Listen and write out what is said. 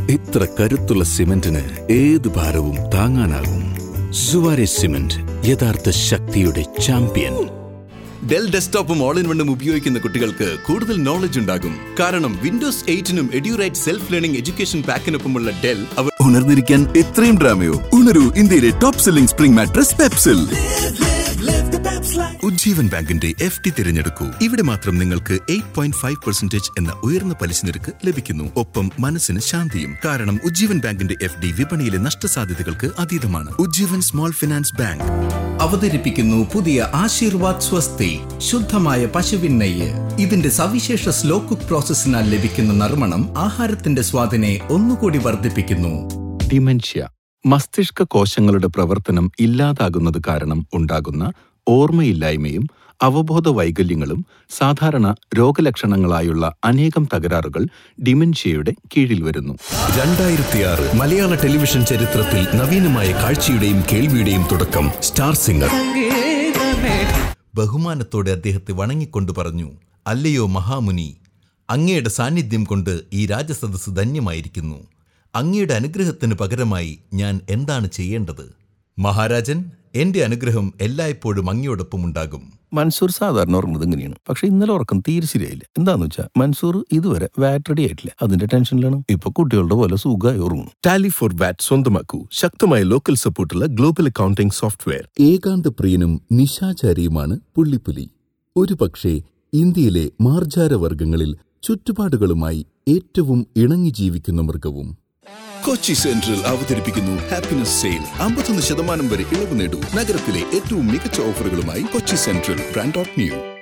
ഇത്ര കരുത്തുള്ള സിമന്റിന് ഏത് ഭാരവും താങ്ങാനാകും സുവാരെ സിമന്റ് യഥാർത്ഥ ശക്തിയുടെ ചാമ്പ്യൻ ഡെൽ ഡെസ്ക്ടോപ്പും ഓൾ ഇൻ വണ്ണും ഉപയോഗിക്കുന്ന കുട്ടികൾക്ക് കൂടുതൽ നോളജ് ഉണ്ടാകും കാരണം വിൻഡോസ് എയ്റ്റിനും എഡ്യൂറൈറ്റ് സെൽഫ് ലേണിംഗ് എഡ്യൂക്കേഷൻ പാക്കിനൊപ്പമുള്ള ഡെൽ അവർ ഉണർന്നിരിക്കാൻ ഇത്രയും ഡ്രാമയോ ഉണരൂ ഇന്ത്യയിലെ ടോപ്പ് സെല്ലിംഗ് സ്പ്രിംഗ് മാട്രസ് പെപ്സിൽ ഉജ്ജീവൻ ബാങ്കിന്റെ എഫ് ടി തിരഞ്ഞെടുക്കൂ ഇവിടെ മാത്രം നിങ്ങൾക്ക് എയ്റ്റ് പോയിന്റ് ഫൈവ് പെർസെന്റേജ് എന്ന ഉയർന്ന പലിശ നിരക്ക് ലഭിക്കുന്നു ഒപ്പം മനസ്സിന് ശാന്തിയും കാരണം ഉജ്ജീവൻ ബാങ്കിന്റെ എഫ് ഡി വിപണിയിലെ നഷ്ടസാധ്യതകൾക്ക് അതീതമാണ് ഉജ്ജീവൻ സ്മോൾ ഫിനാൻസ് ബാങ്ക് അവതരിപ്പിക്കുന്നു പുതിയ ആശീർവാദ് സ്വസ്തി ശുദ്ധമായ പശുവിൻ നെയ്യ് ഇതിന്റെ സവിശേഷ സ്ലോ കുക്ക് പ്രോസസ്സിനാൽ ലഭിക്കുന്ന നറുമണം ആഹാരത്തിന്റെ സ്വാദിനെ ഒന്നുകൂടി വർദ്ധിപ്പിക്കുന്നു ഡിമെൻഷ്യ മസ്തിഷ്ക കോശങ്ങളുടെ പ്രവർത്തനം ഇല്ലാതാകുന്നത് കാരണം ഉണ്ടാകുന്ന ഓർമ്മയില്ലായ്മയും അവബോധ വൈകല്യങ്ങളും സാധാരണ രോഗലക്ഷണങ്ങളായുള്ള അനേകം തകരാറുകൾ ഡിമെൻഷ്യയുടെ കീഴിൽ വരുന്നു രണ്ടായിരത്തിയാറ് മലയാള ടെലിവിഷൻ ചരിത്രത്തിൽ നവീനമായ കാഴ്ചയുടെയും കേൾവിയുടെയും തുടക്കം സ്റ്റാർ സിംഗർ ബഹുമാനത്തോടെ അദ്ദേഹത്തെ വണങ്ങിക്കൊണ്ട് പറഞ്ഞു അല്ലയോ മഹാമുനി അങ്ങയുടെ സാന്നിധ്യം കൊണ്ട് ഈ രാജസദസ് ധന്യമായിരിക്കുന്നു അങ്ങയുടെ അനുഗ്രഹത്തിന് പകരമായി ഞാൻ എന്താണ് ചെയ്യേണ്ടത് മഹാരാജൻ എന്റെ അനുഗ്രഹം എല്ലായ്പ്പോഴും അങ്ങയോടൊപ്പം ഉണ്ടാകും മൻസൂർ സാധാരണ ഉറങ്ങുന്നത് ഇങ്ങനെയാണ് പക്ഷെ ഇന്നലെ ഉറക്കം തീരെ ശരിയായില്ല എന്താന്ന് വെച്ചാൽ മൻസൂർ ഇതുവരെ വാറ്റ് റെഡി ആയിട്ടില്ല അതിന്റെ ടെൻഷനിലാണ് ഇപ്പൊ കുട്ടികളുടെ പോലെ സുഖമായി ഉറങ്ങുന്നു ടാലി ഫോർ വാറ്റ് സ്വന്തമാക്കൂ ശക്തമായ ലോക്കൽ സപ്പോർട്ടുള്ള ഗ്ലോബൽ അക്കൗണ്ടിംഗ് സോഫ്റ്റ്വെയർ ഏകാന്തപ്രിയനും നിശാചാരിയുമാണ് പുള്ളിപ്പുലി ഒരുപക്ഷെ ഇന്ത്യയിലെ മാർജാരവർഗങ്ങളിൽ ചുറ്റുപാടുകളുമായി ഏറ്റവും ഇണങ്ങി ജീവിക്കുന്ന മൃഗവും കൊച്ചി സെൻട്രൽ അവതരിപ്പിക്കുന്നു ഹാപ്പിനെസ് സെയിൽ അമ്പത്തൊന്ന് ശതമാനം വരെ ഇളവ് നേടൂ നഗരത്തിലെ ഏറ്റവും മികച്ച ഓഫറുകളുമായി Kochi central brand dot new